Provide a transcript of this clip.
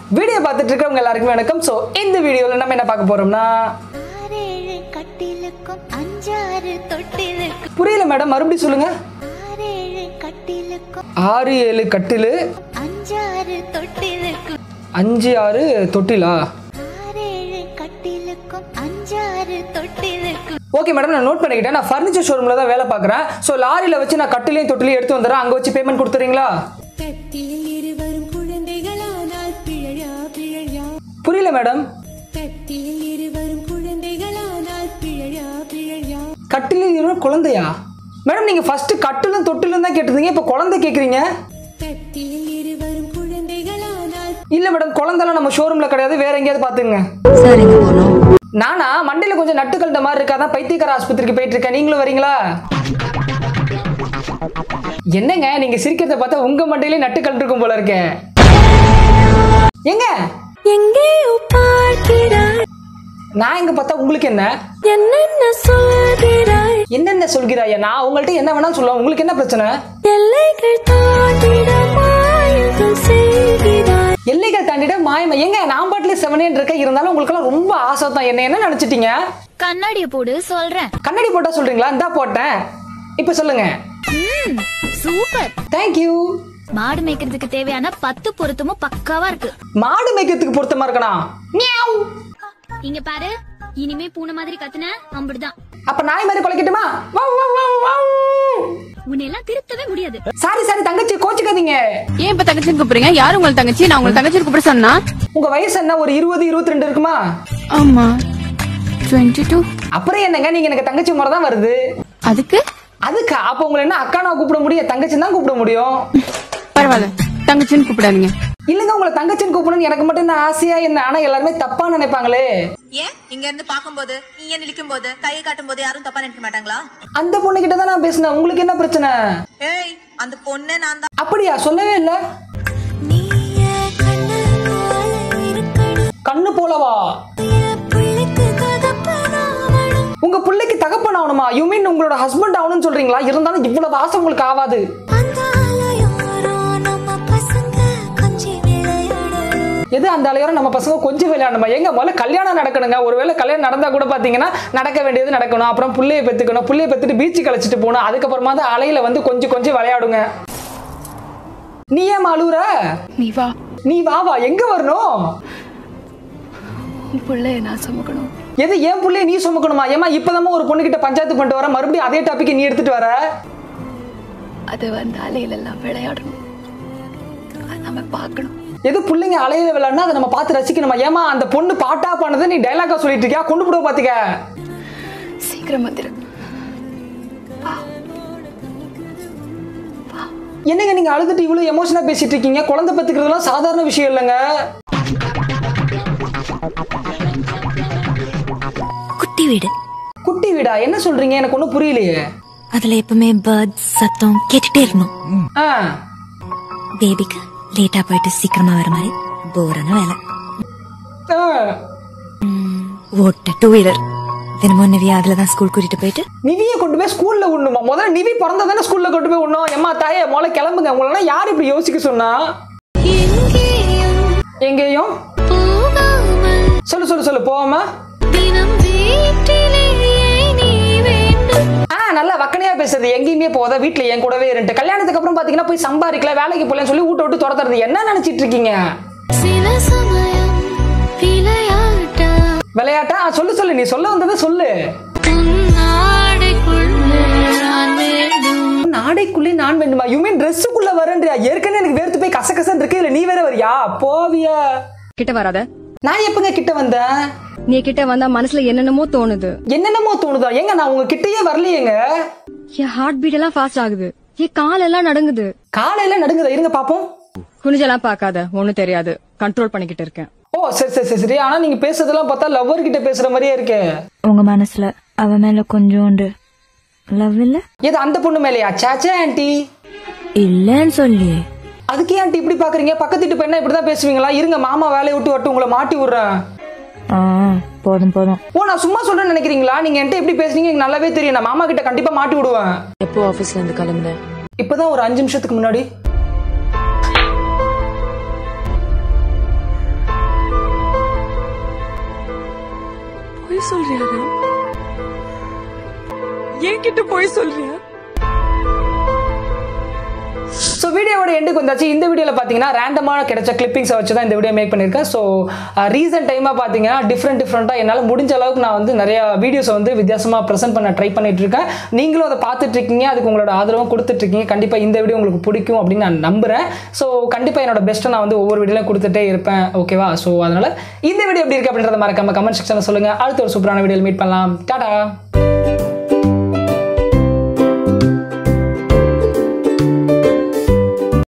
Video பார்த்துட்டு இருக்கவங்க எல்லாருக்குமே வணக்கம் ஸோ இந்த வீடியோவில் நம்ம என்ன பார்க்க போறோம்னா ஆறேழு கட்டிலுக்கும் அஞ்சாறு தொட்டிலுக்கும் புரியல மேடம் மறுபடியும் சொல்லுங்க ஆறேழு கட்டிலுக்கும் ஆறு ஏழு கட்டிலு அஞ்சாறு தொட்டிலுக்கும் அஞ்சு ஆறு தொட்டிலா ஆறேழு கட்டிலுக்கும் அஞ்சாறு தொட்டிலுக்கும் ஓகே மேடம் நான் நோட் பண்ணிக்கிட்டேன் நான் ஃபர்னிச்சர் ஷோரூமில் தான் வேலை பார்க்குறேன் ஸோ லாரியில் வச்சு நான் கட்டிலையும் தொட்டிலையும் எடுத்து வந்துடுறேன் அங்கே வச்சு பேமெண்ட் கொடுத்துறீங்களா கட்டிலில் இருவரும் குழந்தைகளானால் பிழையா பிழையா புரியல மேடம் கட்டிலில் இருவரும் குழந்தைகளானால் பிழையா பிழையா கட்டிலில் இருவர் குழந்தையா மேடம் நீங்கள் ஃபஸ்ட்டு கட்டிலும் தொட்டிலும் தான் கேட்டிருந்தீங்க இப்போ குழந்தை கேட்குறீங்க கட்டிலில் இருவரும் குழந்தைகளானால் இல்லை மேடம் குழந்தைலாம் நம்ம ஷோரூமில் கிடையாது வேற எங்கேயாவது பார்த்துங்க சரிங்க போனோம் நானா மண்டையில் கொஞ்சம் நட்டுக்கல்ட்ட மாதிரி இருக்காதான் பைத்தியக்கார ஆஸ்பத்திரிக்கு போயிட்டு இருக்கேன் நீங்களும் வரீங்களா என்னங்க நீங்க சிரிக்கிறத பார்த்தா உங்க மண்டையிலே நட்டுக்கல் இருக்கும் போல இருக்கே எங்க எங்கேயோ பார்க்கிறாய் நான் எங்க பார்த்தா உங்களுக்கு என்ன என்னென்ன சொல்கிறாய் என்னென்ன சொல்கிறாயா நான் உங்கள்ட்ட என்ன வேணாலும் சொல்லுவேன் உங்களுக்கு என்ன பிரச்சனை எல்லைகள் தாண்டிட மாயங்கள் செய்கிறாய் எல்லைகள் தாண்டிட மாயமா எங்க நான் பாட்டிலே செவனேன் இருக்க இருந்தாலும் உங்களுக்கெல்லாம் ரொம்ப ஆசை தான் என்ன என்ன நினைச்சிட்டீங்க கண்ணாடிய போடு சொல்றேன் கண்ணாடி போட்டா சொல்றீங்களா இந்தா போட்டேன் இப்ப சொல்லுங்க சூப்பர் தேங்க்யூ மாடு மேய்க்கிறதுக்கு தேவையான பத்து பொருத்தமும் பக்காவா இருக்கு மாடு மேய்க்கிறதுக்கு பொருத்தமா இருக்கணும் மியாவ். இங்க பாரு இனிமே பூனை மாதிரி கத்துன அம்பிடுதான் அப்ப நாய் மாதிரி குலைக்கட்டுமா வாவ், வாவ், வாவ், வாவ். உன்னை எல்லாம் திருத்தவே முடியாது சாரி சாரி தங்கச்சி கோச்சுக்காதீங்க ஏன் இப்ப தங்கச்சின்னு கூப்பிடுறீங்க யாரு உங்களை தங்கச்சி நான் உங்களை தங்கச்சி கூப்பிட சொன்னா உங்க வயசு என்ன ஒரு இருபது இருபத்தி ரெண்டு இருக்குமா ஆமா டுவெண்ட்டி டூ அப்புறம் என்னங்க நீங்க எனக்கு தங்கச்சி முறை தான் வருது அதுக்கு அதுக்கு அப்ப உங்களை என்ன அக்கா நான் கூப்பிட முடியும் தங்கச்சி தான் கூப்பிட முடியும் பரவாயில்ல தங்கச்சின்னு கூப்பிடாதீங்க இல்லங்க உங்களை தங்கச்சின்னு கூப்பிடணும் எனக்கு மட்டும் என்ன ஆசையா என்ன ஆனா எல்லாருமே தப்பா நினைப்பாங்களே ஏன் இங்க இருந்து பாக்கும்போது இங்க நிற்கும் போது கையை காட்டும் போது யாரும் தப்பா நினைக்க மாட்டாங்களா அந்த பொண்ணு கிட்ட தான் நான் பேசினேன் உங்களுக்கு என்ன பிரச்சனை ஏய் அந்த பொண்ணே நான் தான் அப்படியா சொல்லவே இல்ல நீயே கண்ணு போல இருக்கணும் கண்ணு போலவா என் பிள்ளைக்கு தகப்பனாவணும் உங்க பிள்ளைக்கு தகப்பன் ஆகணுமா யூ மீன் உங்களோட ஹஸ்பண்ட் ஆகணும்னு சொல்றீங்களா இருந்தாலும் இவ்வளவு ஆசை உங்களுக்கு ஆகாது அந்த யாரோ நம்ம பசங்க கொஞ்சி விளையாடணும் எது அந்த அலையோரம் நம்ம பசங்க கொஞ்சம் விளையாடணுமா எங்க முதல்ல கல்யாணம் நடக்கணுங்க ஒருவேளை கல்யாணம் நடந்தா கூட பாத்தீங்கன்னா நடக்க வேண்டியது நடக்கணும் அப்புறம் புள்ளைய பெத்துக்கணும் புள்ளைய பெத்துட்டு பீச்சுக்கு அழைச்சிட்டு போகணும் அதுக்கப்புறமா தான் அலையில வந்து கொஞ்சம் கொஞ்சம் விளையாடுங்க நீ ஏன் அழுவுற நீ வா நீ வா வா எங்க வரணும் உன் பிள்ளைய நான் சுமக்கணும் எது ஏன் புள்ளைய நீ சுமக்கணுமா ஏமா இப்பதான் ஒரு பொண்ணுகிட்ட பஞ்சாயத்து பண்ணிட்டு வர மறுபடியும் அதே டாபிக் நீ எடுத்துட்டு வர அது வந்து அலையில எல்லாம் விளையாடணும் அது நம்ம பார்க்கணும் எது பிள்ளைங்க அலையில விளையாடுனா அதை நம்ம பார்த்து ரசிக்கணுமா ஏமா அந்த பொண்ணு பாட்டா பண்ணதை நீ டைலாக்கா சொல்லிட்டு இருக்கியா கொண்டு போடுவ பாத்துக்க சீக்கிரம் வந்துரு என்னங்க நீங்க அழுதுட்டு இவ்வளவு எமோஷனா பேசிட்டு இருக்கீங்க குழந்தை பெத்துக்கிறதுலாம் சாதாரண விஷயம் இல்லைங்க குட்டி வீடு குட்டி வீடா என்ன சொல்றீங்க எனக்கு ஒன்றும் புரியலையே அதுல எப்பவுமே பேர்ட்ஸ் சத்தம் கேட்டுட்டே இருக்கணும் ஆ பேபிக்கு லேட்டா போயிட்டு சீக்கிரமா வர மாதிரி போரான வேலை ஆ. ஓட்ட டூ வீலர் தினமும் நிவியா அதுல தான் ஸ்கூல் கூட்டிட்டு போயிட்டு நிவியை கொண்டு போய் ஸ்கூல்ல விடணுமா முதல்ல நிவி பிறந்தா தானே ஸ்கூல்ல கொண்டு போய் விடணும் எம்மா தாயே முதல்ல கிளம்புங்க உங்களெல்லாம் யார் இப்படி யோசிக்க சொன்னா எங்கேயும் எங்கேயும் போகாமல் சொல்லு சொல்லு சொல்லு போவாம தினம் வீட்டிலேயே நீ வேண்டும் ஆ நல்லா வக்கனையா பேசுறது எங்கேயுமே போதா வீட்ல என் கூடவே இருந்துட்டு கல்யாணத்துக்கு அப்புறம் பாத்தீங்கன்னா போய் சம்பாதிக்கல வேலைக்கு போலன்னு சொல்லி வீட்டை விட்டு துரத்துறது என்ன நினைச்சிட்டு இருக்கீங்க சில சமயம் விளையாட்டா விளையாட்டா ஆ, சொல்லு சொல்லு நீ சொல்ல வந்ததை சொல்லு உன்னாடைக்குள்ளே நான் வேண்டும் நாடைக்குள்ளே நான் வேண்டுமா யூ மீன் ட்ரெஸ்ஸுக்குள்ள வரேன்றியா ஏற்கனவே எனக்கு வேர்த்து போய் கசகசன்னு இருக்கு இல்ல நீ வேற வரியா போவியா கிட்ட வராத நான் எப்பங்க கிட்ட வந்தேன் நீ கிட்ட வந்தா மனசுல என்னென்னமோ தோணுது என்னென்னமோ தோணுதா ஏங்க நான் உங்க கிட்டயே வரலையேங்க என் ஹார்ட் பீட் எல்லாம் ஃபாஸ்ட் ஆகுது என் காலெல்லாம் நடுங்குது காலையில நடுங்குதா இருங்க பாப்போம் குனிஞ்செல்லாம் பார்க்காத ஒண்ணும் தெரியாது கண்ட்ரோல் பண்ணிக்கிட்டு இருக்கேன் ஓ சரி சரி சரி சரி ஆனா நீங்க பேசுறதெல்லாம் பார்த்தா லவ்வர் கிட்ட பேசுற மாதிரியே இருக்கே உங்க மனசுல அவ மேல கொஞ்சோண்டு லவ் இல்ல எது அந்த பொண்ணு மேலயா சாச்சா ஆன்ட்டி இல்லன்னு சொல்லி அதுக்கே ஆன்ட்டி இப்படி பாக்குறீங்க பக்கத்து வீட்டு பெண்ணா இப்படிதான் பேசுவீங்களா இருங்க மாமா வேலையை விட்டு வரட்டும் உங்களை மாட்டி விடுறேன் ஆ போதும் போதும் ஓ நான் சும்மா சொல்றேன்னு நினைக்கிறீங்களா நீங்க என்கிட்ட எப்படி பேசுறீங்க எனக்கு நல்லாவே தெரியும் நான் மாமா கிட்ட கண்டிப்பா மாட்டி விடுவேன் எப்போ ஆபீஸ்ல இருந்து கிளம்புன இப்பதான் ஒரு அஞ்சு நிமிஷத்துக்கு முன்னாடி பொய் சொல்றியா என்கிட்ட பொய் சொல்றியா ஸோ வீடியோவோட எண்டுக்கு வந்தாச்சு இந்த வீடியோவில் பார்த்தீங்கன்னா ரேண்டமாக கிடைச்ச கிளிப்பிங்ஸை வச்சு தான் இந்த வீடியோ மேக் பண்ணியிருக்கேன் ஸோ ரீசெண்ட் டைமாக பார்த்தீங்கன்னா டிஃப்ரெண்ட் டிஃப்ரெண்ட்டாக என்னால் முடிஞ்ச அளவுக்கு நான் வந்து நிறைய வீடியோஸை வந்து வித்தியாசமாக ப்ரெசென்ட் பண்ண ட்ரை பண்ணிட்டு இருக்கேன் நீங்களும் அதை பார்த்துட்டு இருக்கீங்க அதுக்கு உங்களோட ஆதரவும் கொடுத்துட்டு இருக்கீங்க கண்டிப்பாக இந்த வீடியோ உங்களுக்கு பிடிக்கும் அப்படின்னு நான் நம்புகிறேன் ஸோ கண்டிப்பாக என்னோட பெஸ்ட்டை நான் வந்து ஒவ்வொரு வீடியோலையும் கொடுத்துட்டே இருப்பேன் ஓகேவா ஸோ அதனால் இந்த வீடியோ எப்படி இருக்கு அப்படின்றத மறக்காம கமெண்ட் செக்ஷனில் சொல்லுங்கள் அடுத்த ஒரு சூப்பரான வீடியோவில் மீட் பண்ணலாம் டாடா